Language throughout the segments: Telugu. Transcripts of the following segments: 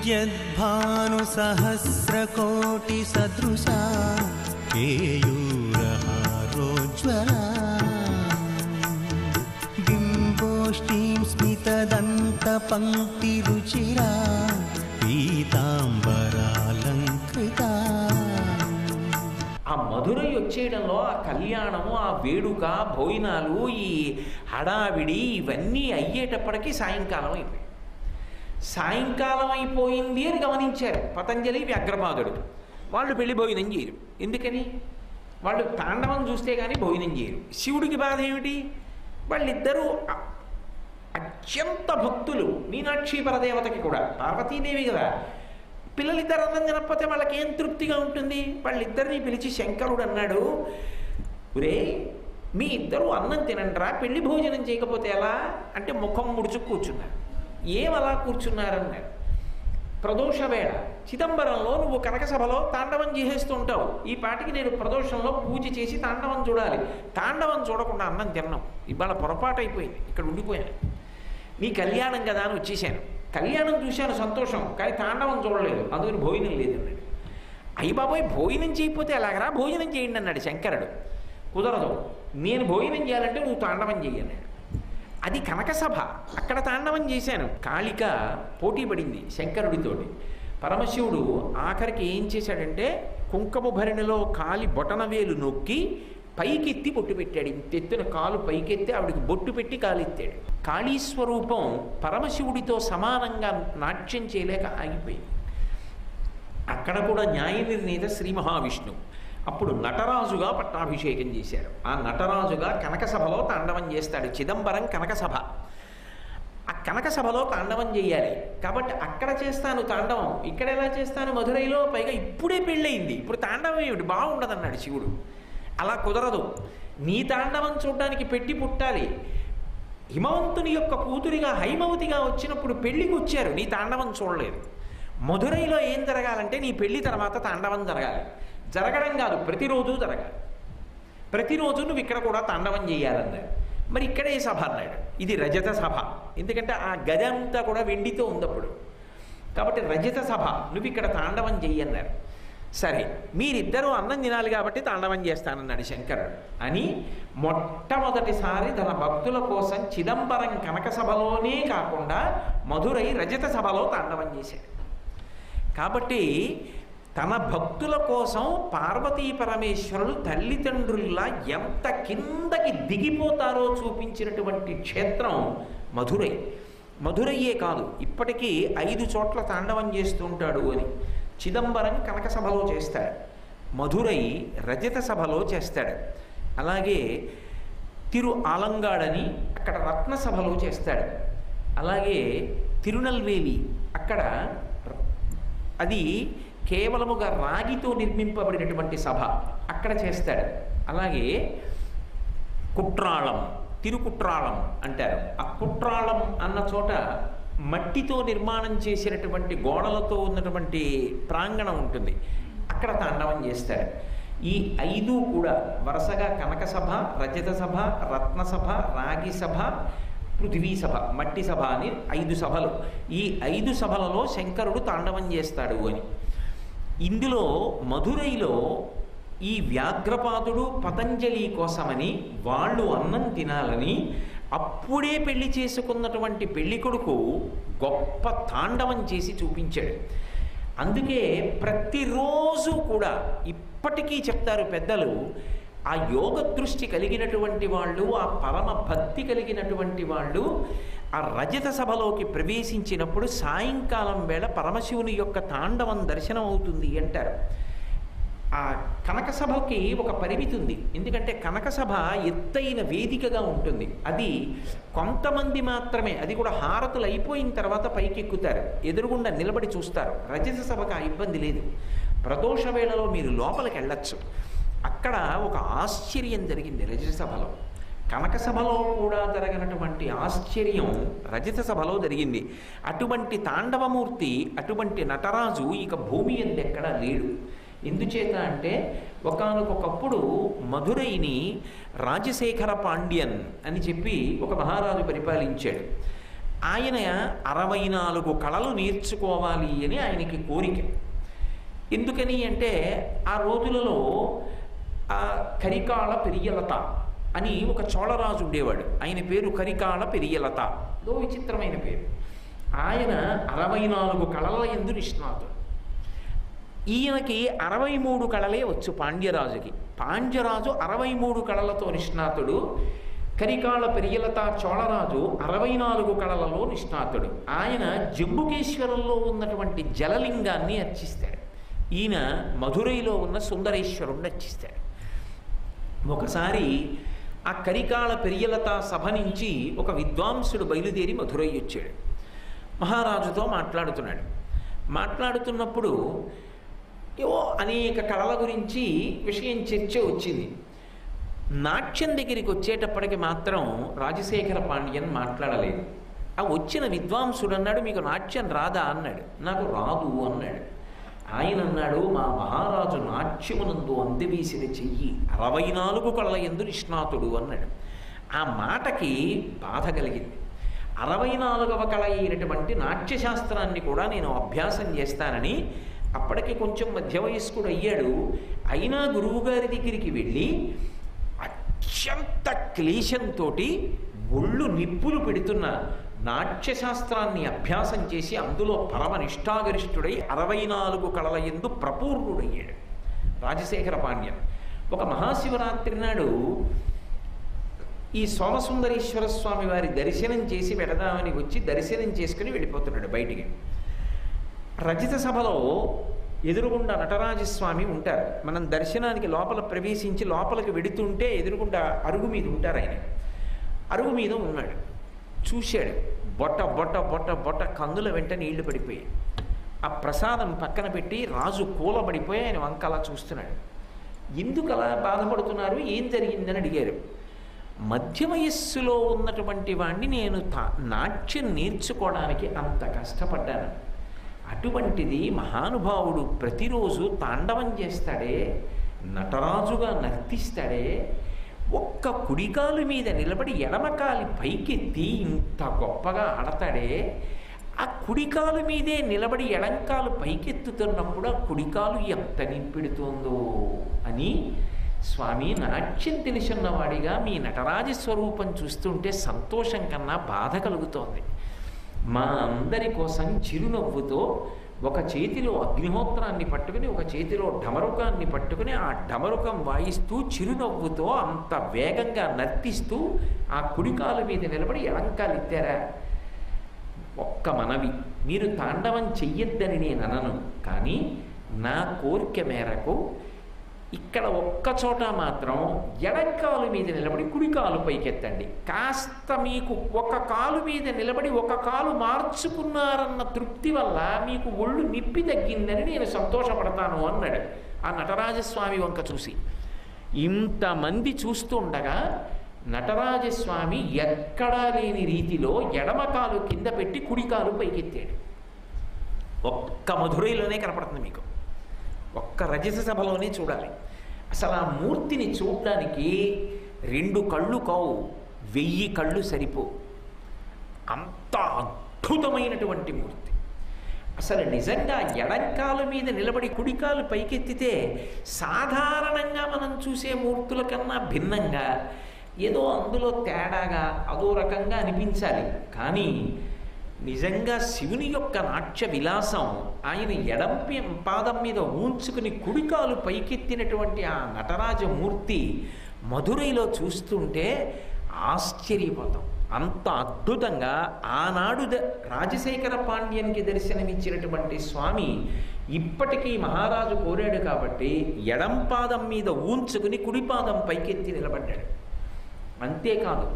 यद्भानुसहस्रकोटिसदृशा केयूरहारोज्ज्वला बिम्बोष्टीं स्मितदन्तपङ्क्तिरुचिरा पीताम्बरालङ्कृता ఆ మధురై వచ్చేయడంలో ఆ కళ్యాణము ఆ వేడుక భోజనాలు ఈ హడావిడి ఇవన్నీ అయ్యేటప్పటికీ సాయంకాలం అయిపోయింది సాయంకాలం అయిపోయింది అని గమనించారు పతంజలి వ్యాఘ్రపాదుడు వాళ్ళు పెళ్లి భోజనం చేయరు ఎందుకని వాళ్ళు తాండవం చూస్తే కానీ భోజనం చేయరు శివుడికి బాధ ఏమిటి వాళ్ళిద్దరూ అ- అత్యంత భక్తులు మీనాక్షి పరదేవతకి కూడా పార్వతీదేవి కదా పిల్లలిద్దరు అన్నం తినకపోతే వాళ్ళకి ఏం తృప్తిగా ఉంటుంది వాళ్ళిద్దరిని పిలిచి శంకరుడు అన్నాడు ఒరే మీ ఇద్దరు అన్నం తినండిరా పెళ్లి భోజనం చేయకపోతే ఎలా అంటే ముఖం ముడుచు కూర్చున్నారు ఏం అలా కూర్చున్నారన్నాడు ప్రదోష వేళ చిదంబరంలో నువ్వు కనక సభలో తాండవం చేసేస్తూ ఉంటావు ఈ పాటికి నేను ప్రదోషంలో పూజ చేసి తాండవం చూడాలి తాండవం చూడకుండా అన్నం తిన్నాం ఇవాళ పొరపాటు అయిపోయింది ఇక్కడ ఉండిపోయాను నీ కళ్యాణం కదా అని వచ్చేసాను కళ్యాణం చూశాను సంతోషం కానీ తాండవం చూడలేదు అందుకని భోజనం లేదన్నాడు అయ్యి బాబోయ్ భోజనం చేయకపోతే ఎలాగరా భోజనం చేయండి అన్నాడు శంకరుడు కుదరదు నేను భోజనం చేయాలంటే నువ్వు తాండవం చెయ్యి అన్నాడు అది కనక సభ అక్కడ తాండవం చేశాను కాళిక పోటీ పడింది శంకరుడితోటి పరమశివుడు ఆఖరికి ఏం చేశాడంటే కుంకము భరణిలో కాలి బొటనవేలు నొక్కి పైకెత్తి బొట్టు పెట్టాడు ఇంతెత్తున కాలు పైకెత్తి ఆవిడికి బొట్టు పెట్టి కాలెత్తాడు కాళీస్వరూపం పరమశివుడితో సమానంగా నాట్యం చేయలేక ఆగిపోయింది అక్కడ కూడా న్యాయ నిర్ణీత శ్రీ మహావిష్ణువు అప్పుడు నటరాజుగా పట్టాభిషేకం చేశారు ఆ నటరాజుగా కనక సభలో తాండవం చేస్తాడు చిదంబరం కనక సభ ఆ కనక సభలో తాండవం చేయాలి కాబట్టి అక్కడ చేస్తాను తాండవం ఇక్కడ ఎలా చేస్తాను మధురైలో పైగా ఇప్పుడే పెళ్ళయింది ఇప్పుడు తాండవం ఏమిటి బాగుండదన్నాడు శివుడు అలా కుదరదు నీ తాండవం చూడడానికి పెట్టి పుట్టాలి హిమవంతుని యొక్క కూతురిగా హైమవతిగా వచ్చినప్పుడు పెళ్లికి వచ్చారు నీ తాండవం చూడలేదు మధురైలో ఏం జరగాలంటే నీ పెళ్లి తర్వాత తాండవం జరగాలి జరగడం కాదు ప్రతిరోజు జరగాలి ప్రతిరోజు నువ్వు ఇక్కడ కూడా తాండవం చేయాలన్నాడు మరి ఇక్కడే సభ అన్నాడు ఇది రజత సభ ఎందుకంటే ఆ గది అంతా కూడా వెండితో ఉందప్పుడు కాబట్టి రజత సభ నువ్వు ఇక్కడ తాండవం చెయ్యన్నారు సరే మీరిద్దరూ అన్నం తినాలి కాబట్టి తాండవం చేస్తానన్నాడు శంకరుడు అని మొట్టమొదటిసారి తన భక్తుల కోసం చిదంబరం కనక సభలోనే కాకుండా మధురై రజత సభలో తాండవం చేశాడు కాబట్టి తన భక్తుల కోసం పార్వతీ పరమేశ్వరులు తల్లిదండ్రుల్లా ఎంత కిందకి దిగిపోతారో చూపించినటువంటి క్షేత్రం మధురై మధురయ్యే కాదు ఇప్పటికీ ఐదు చోట్ల తాండవం చేస్తూ ఉంటాడు అని చిదంబరం కనక సభలో చేస్తాడు మధురై రజత సభలో చేస్తాడు అలాగే తిరు ఆలంగాడని అక్కడ రత్న సభలో చేస్తాడు అలాగే తిరునల్వేలి అక్కడ అది కేవలముగా రాగితో నిర్మింపబడినటువంటి సభ అక్కడ చేస్తాడు అలాగే కుట్రాళం తిరుకుట్రాళం అంటారు ఆ కుట్రాళం అన్న చోట మట్టితో నిర్మాణం చేసినటువంటి గోడలతో ఉన్నటువంటి ప్రాంగణం ఉంటుంది అక్కడ తాండవం చేస్తాడు ఈ ఐదు కూడా వరుసగా కనక సభ రజత సభ రత్న సభ రాగి సభ పృథివీ సభ మట్టి సభ అని ఐదు సభలు ఈ ఐదు సభలలో శంకరుడు తాండవం చేస్తాడు అని ఇందులో మధురైలో ఈ వ్యాఘ్రపాదుడు పతంజలి కోసమని వాళ్ళు అన్నం తినాలని అప్పుడే పెళ్లి చేసుకున్నటువంటి పెళ్లి కొడుకు గొప్ప తాండవం చేసి చూపించాడు అందుకే ప్రతిరోజు కూడా ఇప్పటికీ చెప్తారు పెద్దలు ఆ యోగ దృష్టి కలిగినటువంటి వాళ్ళు ఆ పరమ భక్తి కలిగినటువంటి వాళ్ళు ఆ రజత సభలోకి ప్రవేశించినప్పుడు సాయంకాలం వేళ పరమశివుని యొక్క తాండవం దర్శనం అవుతుంది అంటారు ఆ కనక సభకి ఒక పరిమితి ఉంది ఎందుకంటే కనక సభ ఎత్తైన వేదికగా ఉంటుంది అది కొంతమంది మాత్రమే అది కూడా హారతులు అయిపోయిన తర్వాత పైకి ఎక్కుతారు ఎదురుగుండా నిలబడి చూస్తారు రజత సభకు ఆ ఇబ్బంది లేదు ప్రదోష వేళలో మీరు లోపలికి వెళ్ళచ్చు అక్కడ ఒక ఆశ్చర్యం జరిగింది రజత సభలో కనక సభలో కూడా జరగనటువంటి ఆశ్చర్యం రజత సభలో జరిగింది అటువంటి తాండవమూర్తి అటువంటి నటరాజు ఇక భూమి ఎందెక్కడా లేడు ఎందుచేత అంటే ఒకానొకప్పుడు మధురైని రాజశేఖర పాండ్యన్ అని చెప్పి ఒక మహారాజు పరిపాలించాడు ఆయన అరవై నాలుగు కళలు నేర్చుకోవాలి అని ఆయనకి కోరిక ఎందుకని అంటే ఆ రోజులలో ఆ కరికాల పెరియలత అని ఒక చోళరాజు ఉండేవాడు ఆయన పేరు కరికాల పెరియలత దో విచిత్రమైన పేరు ఆయన అరవై నాలుగు కళల ఎందు నిష్ణాతుడు ఈయనకి అరవై మూడు కళలే వచ్చు పాండ్యరాజుకి పాండ్యరాజు అరవై మూడు కళలతో నిష్ణాతుడు కరికాల పెరియలత చోళరాజు అరవై నాలుగు కళలలో నిష్ణాతుడు ఆయన జంబుకేశ్వరంలో ఉన్నటువంటి జలలింగాన్ని అర్చిస్తాడు ఈయన మధురైలో ఉన్న సుందరేశ్వరుణ్ణి అర్చిస్తాడు ఒకసారి ఆ కరికాల పెరియలత సభ నుంచి ఒక విద్వాంసుడు బయలుదేరి మధురై వచ్చాడు మహారాజుతో మాట్లాడుతున్నాడు మాట్లాడుతున్నప్పుడు ఏవో అనేక కళల గురించి విషయం చర్చ వచ్చింది నాట్యం దగ్గరికి వచ్చేటప్పటికి మాత్రం రాజశేఖర పాండ్యన్ మాట్లాడలేదు ఆ వచ్చిన విద్వాంసుడు అన్నాడు మీకు నాట్యం రాదా అన్నాడు నాకు రాదు అన్నాడు ఆయన అన్నాడు మా మహారాజు నాట్యమునందు అందివేసిన చెయ్యి అరవై నాలుగు కళ్ళ ఎందు నిష్ణాతుడు అన్నాడు ఆ మాటకి బాధ కలిగింది అరవై నాలుగవ కళ అయినటువంటి నాట్యశాస్త్రాన్ని కూడా నేను అభ్యాసం చేస్తానని అప్పటికి కొంచెం మధ్య వయస్కుడు అయ్యాడు అయినా గురువుగారి దగ్గరికి వెళ్ళి అత్యంత క్లేశంతో ఒళ్ళు నిప్పులు పెడుతున్న నాట్యశాస్త్రాన్ని అభ్యాసం చేసి అందులో పరమ నిష్ఠాగరిష్ఠుడై అరవై నాలుగు కళల ఎందు ప్రపూర్ణుడయ్యాడు రాజశేఖర పాండ్యన్ ఒక మహాశివరాత్రి నాడు ఈ సోమసుందరేశ్వర స్వామి వారి దర్శనం చేసి పెడదామని వచ్చి దర్శనం చేసుకుని వెళ్ళిపోతున్నాడు బయటికి రజిత సభలో ఎదురుగుండా నటరాజస్వామి ఉంటారు మనం దర్శనానికి లోపల ప్రవేశించి లోపలికి వెడుతుంటే ఎదురుగుండా అరుగు మీద ఉంటారు ఆయన అరుగు మీద ఉన్నాడు చూశాడు బొట్ట బొట్ట బొట్ట బొట్ట కందుల వెంట నీళ్లు పడిపోయాయి ఆ ప్రసాదం పక్కన పెట్టి రాజు కూలబడిపోయి ఆయన వంకలా చూస్తున్నాడు ఎందుకు అలా బాధపడుతున్నారు ఏం జరిగిందని అడిగారు మధ్య వయస్సులో ఉన్నటువంటి వాణ్ణి నేను తా నాట్యం నేర్చుకోవడానికి అంత కష్టపడ్డాను అటువంటిది మహానుభావుడు ప్రతిరోజు తాండవం చేస్తాడే నటరాజుగా నర్తిస్తాడే ఒక్క కుడికాలు మీద నిలబడి ఎడమకాలి పైకెత్తి ఇంత గొప్పగా ఆడతాడే ఆ కుడికాలు మీదే నిలబడి ఎడంకాలు పైకెత్తుతున్నప్పుడు ఆ కుడికాలు ఎంత నింపెడుతోందో అని స్వామి నాట్యం తెలిసిన్నవాడిగా మీ నటరాజ స్వరూపం చూస్తుంటే సంతోషం కన్నా బాధ కలుగుతోంది మా అందరి కోసం చిరునవ్వుతో ఒక చేతిలో అగ్నిహోత్రాన్ని పట్టుకుని ఒక చేతిలో ఢమరుకాన్ని పట్టుకుని ఆ ఢమరుకం వాయిస్తూ చిరునవ్వుతో అంత వేగంగా నర్తిస్తూ ఆ కుడికాలు మీద నిలబడి ఎడంకాలు ఎత్తారా ఒక్క మనవి మీరు తాండవం చెయ్యొద్దని నేను అనను కానీ నా కోరిక మేరకు ఇక్కడ ఒక్క చోట మాత్రం ఎడంకాలు మీద నిలబడి కుడి కాలు పైకెత్తండి కాస్త మీకు ఒక కాలు మీద నిలబడి ఒక కాలు మార్చుకున్నారన్న తృప్తి వల్ల మీకు ఒళ్ళు నిప్పి తగ్గిందని నేను సంతోషపడతాను అన్నాడు ఆ నటరాజస్వామి వంక చూసి ఇంతమంది చూస్తుండగా నటరాజస్వామి ఎక్కడా లేని రీతిలో ఎడమ కాలు కింద పెట్టి కుడి కాలు పైకెత్తాడు ఒక్క మధురైలోనే కనపడుతుంది మీకు ఒక్క రజత సభలోనే చూడాలి అసలు ఆ మూర్తిని చూడడానికి రెండు కళ్ళు కావు వెయ్యి కళ్ళు సరిపో అంత అద్భుతమైనటువంటి మూర్తి అసలు నిజంగా ఎడంకాలు మీద నిలబడి కుడికాలు పైకెత్తితే సాధారణంగా మనం చూసే మూర్తుల కన్నా భిన్నంగా ఏదో అందులో తేడాగా అదో రకంగా అనిపించాలి కానీ నిజంగా శివుని యొక్క నాట్య విలాసం ఆయన ఎడం పి- పాదం మీద ఊంచుకుని కుడికాలు పైకెత్తినటువంటి ఆ నటరాజమూర్తి మధురైలో చూస్తుంటే ఆశ్చర్యపోతాం అంత అద్భుతంగా ఆనాడు ద- రాజశేఖర పాండ్యన్కి దర్శనమిచ్చినటువంటి స్వామి ఇప్పటికీ మహారాజు కోరాడు కాబట్టి ఎడం పాదం మీద ఊంచుకుని కుడి పాదం పైకెత్తి నిలబడ్డాడు అంతేకాదు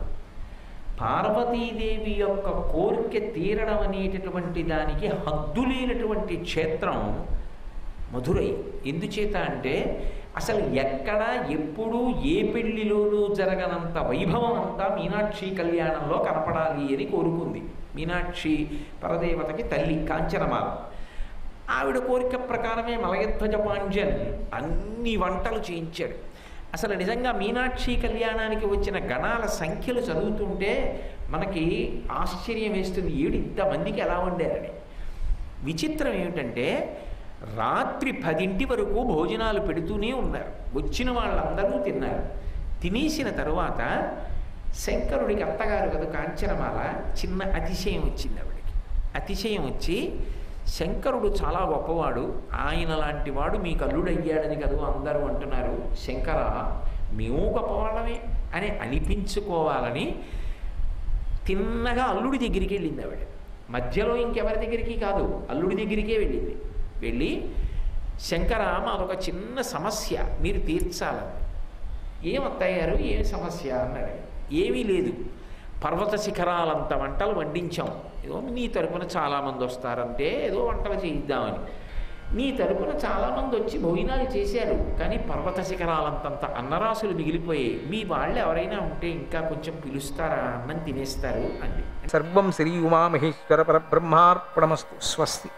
పార్వతీదేవి యొక్క కోరిక తీరడం అనేటటువంటి దానికి హద్దు లేనటువంటి క్షేత్రం మధురై ఎందుచేత అంటే అసలు ఎక్కడ ఎప్పుడు ఏ పెళ్లిలోనూ జరగనంత వైభవం అంతా మీనాక్షి కళ్యాణంలో కనపడాలి అని కోరుకుంది మీనాక్షి పరదేవతకి తల్లి కాంచనమాల ఆవిడ కోరిక ప్రకారమే మలయధ్వజ పాండ్యన్ అన్ని వంటలు చేయించాడు అసలు నిజంగా మీనాక్షి కళ్యాణానికి వచ్చిన గణాల సంఖ్యలు చదువుతుంటే మనకి ఆశ్చర్యం వేస్తుంది ఏడు ఇంతమందికి ఎలా వండారని విచిత్రం ఏమిటంటే రాత్రి పదింటి వరకు భోజనాలు పెడుతూనే ఉన్నారు వచ్చిన వాళ్ళందరూ తిన్నారు తినేసిన తరువాత శంకరుడికి అత్తగారు కదా కాంచనమాల చిన్న అతిశయం వచ్చింది ఆవిడికి అతిశయం వచ్చి శంకరుడు చాలా గొప్పవాడు ఆయన లాంటి వాడు మీకు అల్లుడయ్యాడని కదా అందరూ అంటున్నారు శంకర మేము గొప్పవాళ్ళమే అని అనిపించుకోవాలని తిన్నగా అల్లుడి దగ్గరికి వెళ్ళింది ఆవిడ మధ్యలో ఇంకెవరి దగ్గరికి కాదు అల్లుడి దగ్గరికే వెళ్ళింది వెళ్ళి శంకర మాదొక చిన్న సమస్య మీరు తీర్చాలని ఏం అత్తయ్య గారు ఏం సమస్య అన్నాడు ఏమీ లేదు పర్వత శిఖరాలంత వంటలు వండించాం ఏదో నీ తరపున చాలామంది వస్తారంటే ఏదో వంటలు చేయిద్దామని నీ తరపున చాలామంది వచ్చి భోజనాలు చేశారు కానీ పర్వత శిఖరాలంతంత అన్నరాసులు మిగిలిపోయి మీ వాళ్ళు ఎవరైనా ఉంటే ఇంకా కొంచెం పిలుస్తారా అన్నం తినేస్తారు అంది సర్వం శ్రీ ఉమామహేశ్వర పరబ్రహ్మార్పణమస్తు స్వస్తి